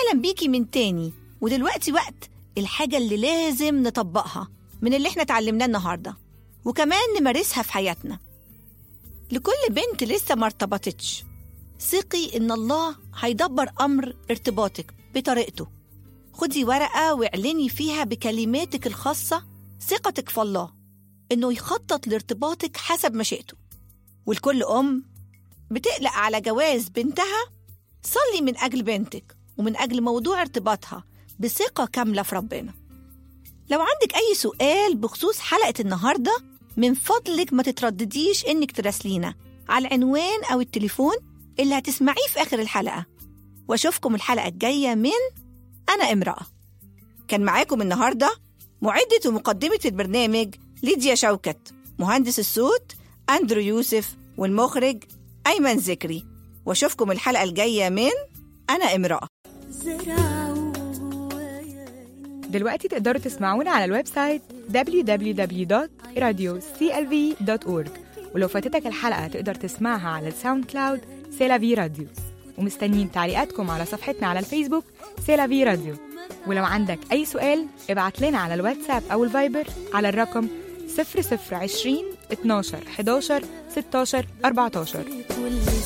أهلا بيكي من تاني ودلوقتي وقت الحاجة اللي لازم نطبقها من اللي احنا اتعلمناه النهاردة وكمان نمارسها في حياتنا لكل بنت لسه ما ارتبطتش ثقي إن الله هيدبر أمر ارتباطك بطريقته خدي ورقة واعلني فيها بكلماتك الخاصة ثقتك في الله إنه يخطط لارتباطك حسب مشيئته والكل أم بتقلق على جواز بنتها صلي من أجل بنتك ومن أجل موضوع ارتباطها بثقة كاملة في ربنا لو عندك أي سؤال بخصوص حلقة النهاردة من فضلك ما تتردديش إنك تراسلينا على العنوان أو التليفون اللي هتسمعيه في آخر الحلقة وأشوفكم الحلقة الجاية من أنا امرأة كان معاكم النهاردة معدة ومقدمة البرنامج ليديا شوكت مهندس الصوت أندرو يوسف والمخرج أيمن ذكري وأشوفكم الحلقة الجاية من أنا امرأة دلوقتي تقدروا تسمعونا على الويب سايت www.radioclv.org ولو فاتتك الحلقة تقدر تسمعها على الساوند كلاود سيلافي راديو ومستنيين تعليقاتكم على صفحتنا على الفيسبوك سيلافي راديو ولو عندك أي سؤال ابعت لنا على الواتساب أو الفايبر على الرقم 0020 12 11 16 14